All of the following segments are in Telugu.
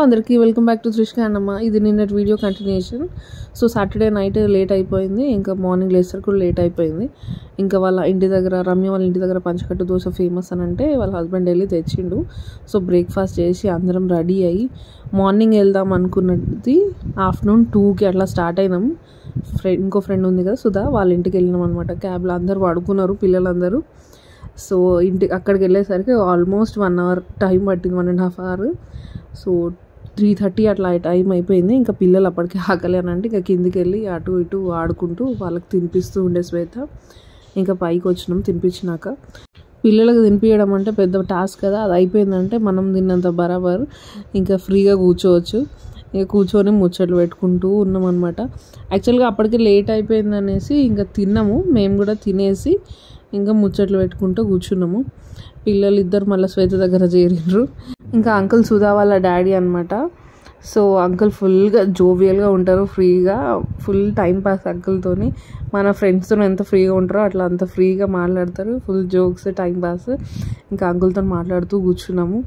అందరికీ వెల్కమ్ బ్యాక్ టు త్రిష్క అన్నమ్మ ఇది నిన్నటి video continuation so Saturday night late అయిపోయింది ఇంకా మార్నింగ్ లేసరికి కూడా లేట్ అయిపోయింది ఇంకా వాళ్ళ ఇంటి దగ్గర రమ్య వాళ్ళ ఇంటి దగ్గర పంచకట్టు దోశ ఫేమస్ అని అంటే వాళ్ళ హస్బెండ్ వెళ్ళి తెచ్చిండు సో బ్రేక్ఫాస్ట్ చేసి అందరం రెడీ అయ్యి మార్నింగ్ వెళ్దాం అనుకున్నది ఆఫ్టర్నూన్ టూకి అట్లా స్టార్ట్ అయినాం ఫ్రెండ్ ఇంకో ఫ్రెండ్ ఉంది కదా సుధా వాళ్ళ ఇంటికి వెళ్ళినాం అనమాట క్యాబ్లో అందరూ పడుకున్నారు పిల్లలందరూ సో ఇంటి అక్కడికి వెళ్ళేసరికి ఆల్మోస్ట్ వన్ అవర్ టైం పట్టింది one and half hour so three thirty అట్లా టైం అయిపోయింది ఇంకా పిల్లలు అప్పటికి ఆకలి అని అంటే ఇంకా కిందికి వెళ్ళి అటు ఇటు ఆడుకుంటూ వాళ్ళకి తినిపిస్తూ ఉండే శ్వేత ఇంకా పైకి వచ్చినాం తినిపించినాక పిల్లలకు తినిపించడం అంటే పెద్ద టాస్క్ కదా అది అయిపోయిందంటే మనం తిన్నంత బరాబర్ ఇంకా ఫ్రీగా కూర్చోవచ్చు ఇక కూర్చొని ముచ్చట్లు పెట్టుకుంటూ ఉన్నాం అనమాట యాక్చువల్గా అప్పటికి లేట్ అయిపోయింది అనేసి ఇంకా తిన్నాము మేము కూడా తినేసి ఇంకా ముచ్చట్లు పెట్టుకుంటూ కూర్చున్నాము పిల్లలు ఇద్దరు మళ్ళీ శ్వేత దగ్గర చేరిండ్రు ఇంకా అంకుల్ సుధా వాళ్ళ డాడీ అనమాట సో అంకుల్ ఫుల్గా జోవియల్గా ఉంటారు ఫ్రీగా ఫుల్ టైం పాస్ అంకుల్తోని మన ఫ్రెండ్స్తో ఎంత ఫ్రీగా ఉంటారో అట్లా అంత ఫ్రీగా మాట్లాడతారు ఫుల్ జోక్స్ టైం పాస్ ఇంకా అంకుల్తో మాట్లాడుతూ కూర్చున్నాము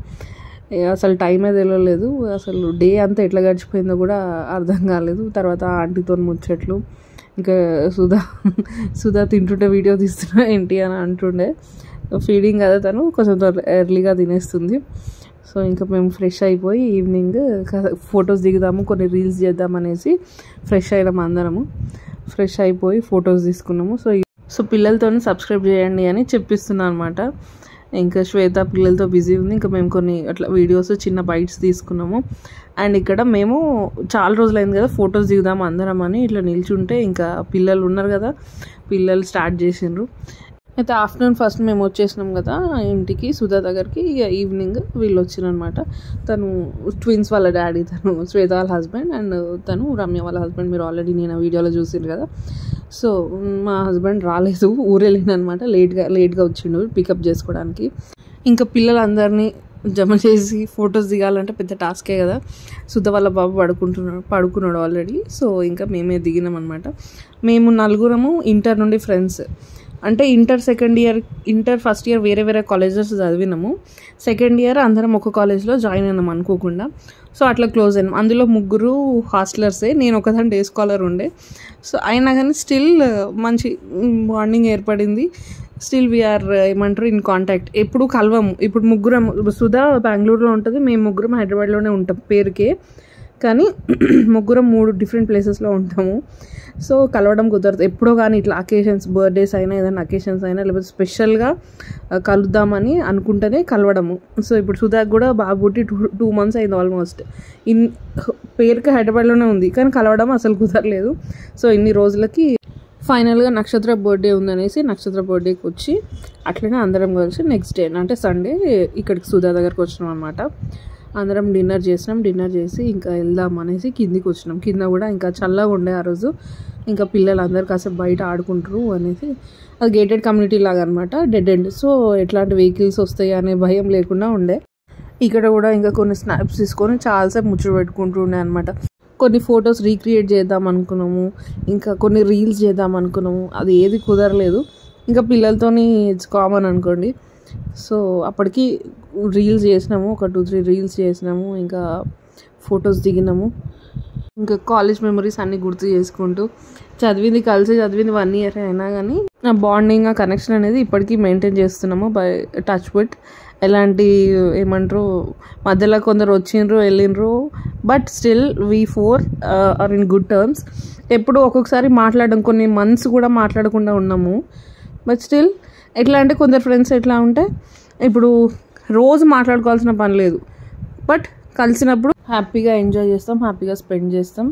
ఏ అసలు టైమే తెలియలేదు అసలు డే అంతా ఎట్లా గడిచిపోయిందో కూడా అర్థం కాలేదు తర్వాత ఆంటీతో ముచ్చట్లు ఇంకా సుధా సుధా తింటుంటే వీడియో తీస్తున్నా ఏంటి అని అంటుండే ఫీడింగ్ కదా తను కొంచెం ఎర్లీగా తినేస్తుంది సో ఇంకా మేము ఫ్రెష్ అయిపోయి ఈవినింగ్ ఫొటోస్ దిగుదాము కొన్ని రీల్స్ చేద్దాం అనేసి ఫ్రెష్ అయినాం అందరము ఫ్రెష్ అయిపోయి ఫొటోస్ తీసుకున్నాము సో సో పిల్లలతో సబ్స్క్రైబ్ చేయండి అని చెప్పిస్తున్నాను అనమాట ఇంకా శ్వేత పిల్లలతో బిజీ ఉంది ఇంకా మేము కొన్ని అట్లా వీడియోస్ చిన్న బైట్స్ తీసుకున్నాము అండ్ ఇక్కడ మేము చాలా రోజులైంది కదా ఫొటోస్ దిగుదాం అందరం అని ఇట్లా నిల్చుంటే ఇంకా పిల్లలు ఉన్నారు కదా పిల్లలు స్టార్ట్ చేసిండ్రు అయితే ఆఫ్టర్నూన్ ఫస్ట్ మేము వచ్చేసినాం కదా ఇంటికి సుధా దగ్గరికి ఇక ఈవినింగ్ వీళ్ళు వచ్చిరనమాట తను ట్విన్స్ వాళ్ళ డాడీ తను శ్వేత వాళ్ళ హస్బెండ్ అండ్ తను రమ్య వాళ్ళ హస్బెండ్ మీరు ఆల్రెడీ నేను వీడియోలో చూసిండ్రు కదా సో మా హస్బెండ్ రాలేదు ఊరెళ్ళిందనమాట లేట్గా లేట్గా వచ్చిండు పికప్ చేసుకోవడానికి ఇంకా పిల్లలందరినీ జమ చేసి ఫొటోస్ దిగాలంటే పెద్ద టాస్కే కదా సుధ వాళ్ళ బాబు పడుకుంటున్నాడు పడుకున్నాడు ఆల్రెడీ సో ఇంకా మేమే దిగినాం అనమాట మేము నలుగురము ఇంటర్ నుండి ఫ్రెండ్స్ అంటే inter second year inter first year వేరే వేరే కాలేజెస్ చదివినాము సెకండ్ ఇయర్ అందరం ఒక కాలేజ్లో జాయిన్ అయినాం అనుకోకుండా సో అట్లా క్లోజ్ అయినాం అందులో ముగ్గురు హాస్టలర్సే నేను ఒకదాని డే స్కాలర్ ఉండే సో అయినా కానీ స్టిల్ మంచి బాండింగ్ ఏర్పడింది స్టిల్ వీఆర్ ఏమంటారు ఇన్ కాంటాక్ట్ ఎప్పుడు కలవము ఇప్పుడు ముగ్గురం సుధా బెంగళూరులో ఉంటుంది మేము ముగ్గురం హైదరాబాద్లోనే ఉంటాం పేరుకే కానీ ముగ్గురం మూడు డిఫరెంట్ ప్లేసెస్లో ఉంటాము సో కలవడం కుదరదు ఎప్పుడో కానీ ఇట్లా అకేషన్స్ బర్త్డేస్ అయినా ఏదైనా అకేషన్స్ అయినా లేకపోతే స్పెషల్గా కలుద్దామని అనుకుంటేనే కలవడము సో ఇప్పుడు సుధాక్ కూడా బాగా పుట్టి టూ టూ మంత్స్ అయింది ఆల్మోస్ట్ ఇన్ పేరుకి హైదరాబాద్లోనే ఉంది కానీ కలవడం అసలు కుదరలేదు సో ఇన్ని రోజులకి ఫైనల్గా నక్షత్ర బర్త్డే ఉందనేసి నక్షత్ర బర్త్డేకి వచ్చి అట్లనే అందరం కలిసి నెక్స్ట్ డే అంటే సండే ఇక్కడికి సుధా దగ్గరకు వచ్చినాం అనమాట అందరం డిన్నర్ చేసినాం డిన్నర్ చేసి ఇంకా వెళ్దాం అనేసి కిందికి వచ్చినాం కింద కూడా ఇంకా చల్లగా ఉండే ఆ రోజు ఇంకా పిల్లలు అందరు కాసేపు బయట ఆడుకుంటారు అనేసి అది గేటెడ్ కమ్యూనిటీ లాగా అనమాట డెడ్ ఎండ్ సో ఎట్లాంటి వెహికల్స్ వస్తాయి అనే భయం లేకుండా ఉండే ఇక్కడ కూడా ఇంకా కొన్ని స్నాప్స్ తీసుకొని చాలాసేపు ముచ్చట పెట్టుకుంటూ ఉండే అనమాట కొన్ని ఫొటోస్ రీక్రియేట్ చేద్దాం అనుకున్నాము ఇంకా కొన్ని రీల్స్ చేద్దాం అనుకున్నాము అది ఏది కుదరలేదు ఇంకా పిల్లలతోని ఇట్స్ కామన్ అనుకోండి సో అప్పటికి రీల్స్ చేసినాము ఒక టూ త్రీ రీల్స్ చేసినాము ఇంకా ఫొటోస్ దిగినాము ఇంకా కాలేజ్ మెమరీస్ అన్నీ గుర్తు చేసుకుంటూ చదివింది కలిసి చదివింది వన్ ఇయర్ అయినా కానీ ఆ బాండింగ్ ఆ కనెక్షన్ అనేది ఇప్పటికీ మెయింటైన్ చేస్తున్నాము బై టచ్ వుడ్ ఎలాంటి ఏమంటారు మధ్యలో కొందరు వచ్చిండ్రు వెళ్ళిండ్రు but still we four are in good terms ఎప్పుడు ఒక్కొక్కసారి మాట్లాడడం కొన్ని మంత్స్ కూడా మాట్లాడకుండా ఉన్నాము బట్ స్టిల్ ఎట్లా అంటే కొందరు ఫ్రెండ్స్ ఎట్లా ఉంటే ఇప్పుడు రోజు మాట్లాడుకోవాల్సిన పని లేదు బట్ కలిసినప్పుడు హ్యాపీగా ఎంజాయ్ చేస్తాం హ్యాపీగా స్పెండ్ చేస్తాం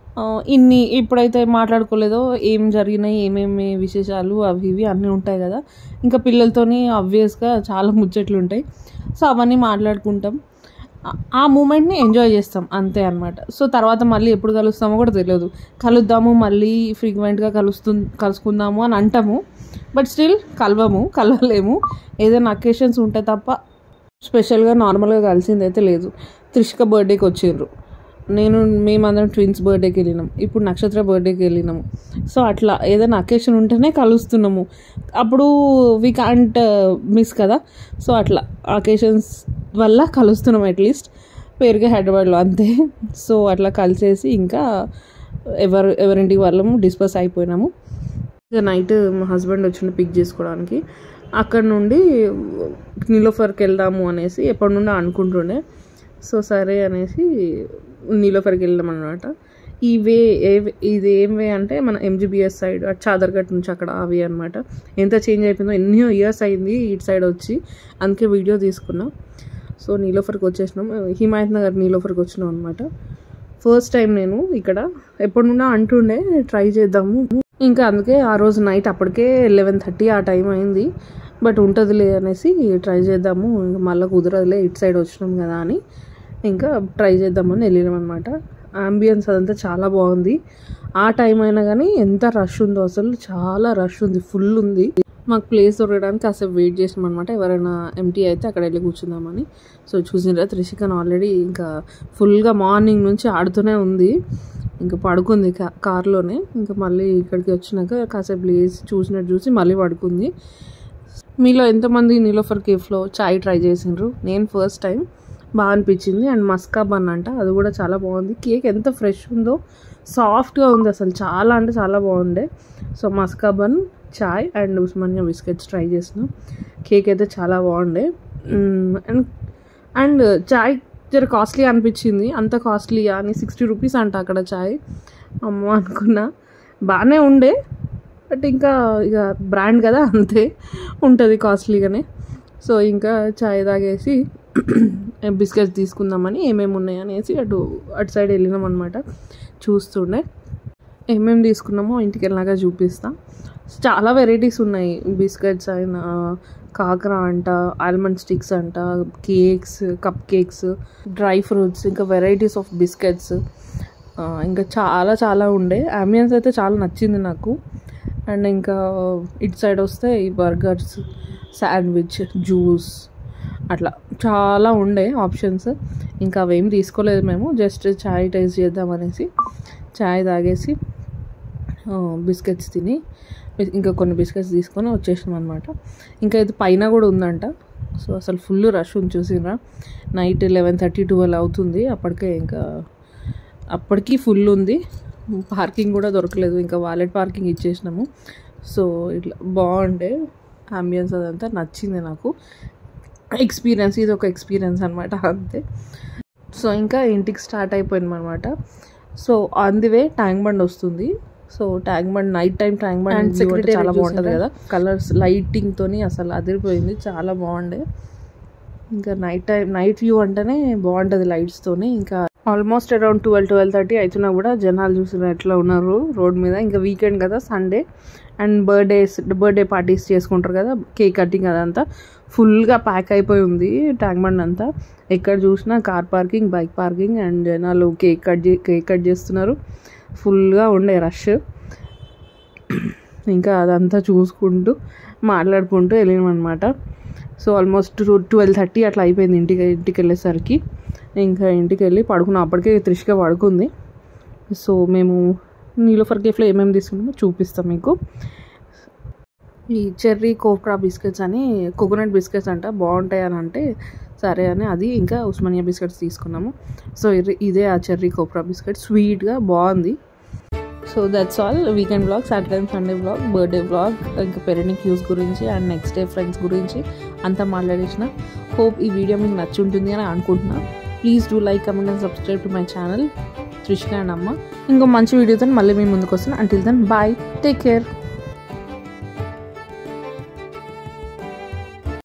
ఇన్ని ఇప్పుడైతే మాట్లాడుకోలేదో ఏం జరిగినాయి ఏమేమి విశేషాలు అవి ఇవి అన్నీ ఉంటాయి కదా ఇంకా పిల్లలతోని ఆబ్వియస్గా చాలా ముచ్చట్లు ఉంటాయి సో అవన్నీ మాట్లాడుకుంటాం ఆ మూమెంట్ని ఎంజాయ్ చేస్తాం అంతే అనమాట సో తర్వాత మళ్ళీ ఎప్పుడు కలుస్తామో కూడా తెలియదు కలుద్దాము మళ్ళీ ఫ్రీక్వెంట్గా కలుస్తు కలుసుకుందాము అని అంటాము బట్ స్టిల్ కలవము కలవలేము ఏదైనా అకేషన్స్ ఉంటే తప్ప స్పెషల్గా నార్మల్గా కలిసింది అయితే లేదు త్రిషిక బర్త్డేకి వచ్చిండ్రు నేను మేమందరం ట్విన్స్ బర్త్డేకి వెళ్ళినాం ఇప్పుడు నక్షత్ర బర్త్డేకి వెళ్ళినాము సో అట్లా ఏదైనా అకేషన్ ఉంటేనే కలుస్తున్నాము అప్పుడు వీ కాంట్ మిస్ కదా సో అట్లా అకేషన్స్ వల్ల కలుస్తున్నాం అట్లీస్ట్ పేరుగా హైదరాబాద్లో అంతే సో అట్లా కలిసేసి ఇంకా ఎవరు ఎవరింటికి వాళ్ళము డిస్పర్స్ అయిపోయినాము ఇక నైట్ మా హస్బెండ్ వచ్చిండు పిక్ చేసుకోవడానికి అక్కడ నుండి నీలోఫర్కి వెళ్దాము అనేసి ఎప్పటి నుండో అనుకుంటుండే సో సరే అనేసి నీలోఫర్కి వెళ్ళాం అనమాట ఈ వే ఏ ఇది ఏం వే అంటే మన ఎంజీబీఎస్ సైడ్ అటు చాదర్ఘట్ నుంచి అక్కడ ఆ వే అనమాట ఎంత చేంజ్ అయిపోయిందో ఎన్నో ఇయర్స్ అయింది ఇటు సైడ్ వచ్చి అందుకే వీడియో తీసుకున్నాం సో నీలోఫర్కి వచ్చేసినాం హిమాయత్ నగర్ నీలోఫర్కి వచ్చినాం అనమాట ఫస్ట్ టైం నేను ఇక్కడ ఎప్పటి నుండో అంటుండే ట్రై చేద్దాము ఇంకా అందుకే ఆ రోజు నైట్ అప్పటికే లెవెన్ థర్టీ ఆ టైం అయింది బట్ ఉంటుందిలే అనేసి ట్రై చేద్దాము ఇంకా మళ్ళీ కుదరదులే ఇటు సైడ్ వచ్చినాం కదా అని ఇంకా ట్రై చేద్దామని వెళ్ళినాం అనమాట అంబియన్స్ అదంతా చాలా బాగుంది ఆ టైం అయినా కానీ ఎంత రష్ ఉందో అసలు చాలా రష్ ఉంది ఫుల్ ఉంది మాకు ప్లేస్ దొరకడానికి కాసేపు వెయిట్ చేసినాం అనమాట ఎవరైనా ఎంటీ అయితే అక్కడ వెళ్ళి కూర్చుందామని సో చూసిన త్రిషికన్ ఆల్రెడీ ఇంకా ఫుల్గా మార్నింగ్ నుంచి ఆడుతూనే ఉంది ఇంకా పడుకుంది కా కార్లోనే ఇంకా మళ్ళీ ఇక్కడికి వచ్చినాక కాసేపు లేచి చూసినట్టు చూసి మళ్ళీ పడుకుంది మీలో ఎంతమంది నీలోఫర్ కేఫ్లో చాయ్ ట్రై చేసిండ్రు నేను ఫస్ట్ టైం బాగా అనిపించింది అండ్ మస్కా బన్ అంట అది కూడా చాలా బాగుంది కేక్ ఎంత ఫ్రెష్ ఉందో సాఫ్ట్గా ఉంది అసలు చాలా అంటే చాలా బాగుండే so maska bun chai and Osmania biscuits try చేసినాం కేక్ అయితే చాలా బాగుండే అండ్ అండ్ చాయ్ జర కాస్ట్లీ అనిపించింది అంత కాస్ట్లీయా అని సిక్స్టీ రూపీస్ అంట అక్కడ చాయ్ అమ్మో అనుకున్నా బాగానే ఉండే బట్ ఇంకా ఇక బ్రాండ్ కదా అంతే ఉంటుంది కాస్ట్లీగానే సో ఇంకా చాయ్ తాగేసి బిస్కెట్స్ తీసుకుందామని ఏమేమి ఉన్నాయి అనేసి అటు అటు సైడ్ వెళ్ళినాం అనమాట చూస్తుండే ఏమేమి తీసుకున్నామో ఇంటికి వెళ్ళినాక చూపిస్తా చాలా వెరైటీస్ ఉన్నాయి బిస్కెట్స్ అయినా కాకరా అంట ఆల్మండ్ స్టిక్స్ అంట cakes cup cakes dry fruits ఇంకా వెరైటీస్ ఆఫ్ బిస్కెట్స్ ఇంకా చాలా చాలా ఉండే అంబియన్స్ అయితే చాలా నచ్చింది నాకు అండ్ ఇంకా ఇటు సైడ్ వస్తే ఈ బర్గర్స్ శాండ్విచ్ జ్యూస్ అట్లా చాలా ఉండే ఆప్షన్స్ ఇంకా అవేం తీసుకోలేదు మేము జస్ట్ చాయ్ టేస్ట్ చేద్దాం అనేసి చాయ్ తాగేసి బిస్కెట్స్ తిని ఇంకా కొన్ని బిస్కెట్స్ తీసుకొని వచ్చేసినాం అనమాట ఇంకా ఇది పైన కూడా ఉందంట సో అసలు ఫుల్ రష్ ఉంది చూసిరా నైట్ లెవెన్ థర్టీ ట్వెల్వ్ అవుతుంది అప్పటికే ఇంకా అప్పటికి ఫుల్ ఉంది పార్కింగ్ కూడా దొరకలేదు ఇంకా వాలెట్ పార్కింగ్ ఇచ్చేసినాము సో ఇట్లా బాగుండే అంబియన్స్ అదంతా నచ్చింది నాకు ఎక్స్పీరియన్స్ ఇది ఒక ఎక్స్పీరియన్స్ అనమాట అంతే సో ఇంకా ఇంటికి స్టార్ట్ అయిపోయింది అనమాట so on the way Tank Bund వస్తుంది so Tank Bund night time Tank Bund And view అంటే secretariat చాలా బాగుంటుంది చూసారా? కదా కలర్స్ లైటింగ్ తోని అసలు అదిరిపోయింది చాలా బాగుండే ఇంకా నైట్ టైం నైట్ వ్యూ అంటేనే బాగుంటుంది లైట్స్ తోని ఇంకా almost around twelve twelve thirty అవుతున్నా కూడా జనాలు చూసిన ఎట్లా ఉన్నారు రోడ్ మీద ఇంకా వీకెండ్ కదా Sunday and birthdays birthday parties చేసుకుంటారు కదా కేక్ కటింగ్ అదంతా ఫుల్గా ప్యాక్ అయిపోయి ఉంది ట్యాంక్ బండ్ అంతా ఎక్కడ చూసినా car parking bike parking and జనాలు కేక్ కట్ చే కేక్ కట్ చేస్తున్నారు ఫుల్గా ఉండే రష్ ఇంకా అదంతా చూసుకుంటూ మాట్లాడుకుంటూ వెళ్ళినాం అనమాట సో ఆల్మోస్ట్ ట్వెల్వ్ థర్టీ అట్లా అయిపోయింది ఇంటికి ఇంటికి వెళ్ళేసరికి ఇంకా ఇంటికి వెళ్ళి పడుకున్నాం అప్పటికే త్రిష్గా పడుకుంది సో మేము నీలోఫర్ కేఫ్లో ఏమేమి తీసుకున్నామో చూపిస్తాం మీకు ఈ చెర్రీ కోక్రా బిస్కెట్స్ అని కోకోనట్ బిస్కెట్స్ అంట బాగుంటాయి అని అంటే సరే అని అది ఇంకా ఉస్మానియా బిస్కెట్స్ తీసుకున్నాము సో ఇది- ఇదే ఆ చెర్రీ కోక్రా బిస్కెట్ స్వీట్గా బాగుంది so that's all weekend blog Saturday and Sunday blog birthday blog ఇంకా పెరెంటింగ్ క్యూస్ గురించి అండ్ నెక్స్ట్ డే ఫ్రెండ్స్ గురించి అంతా మాట్లాడేసిన హోప్ ఈ వీడియో మీకు నచ్చి ఉంటుంది అని అనుకుంటున్నా please do like comment and subscribe to my channel Trishka and Amma ఇంకో మంచి వీడియోతో మళ్ళీ మీ ముందుకు వస్తాను until then bye take care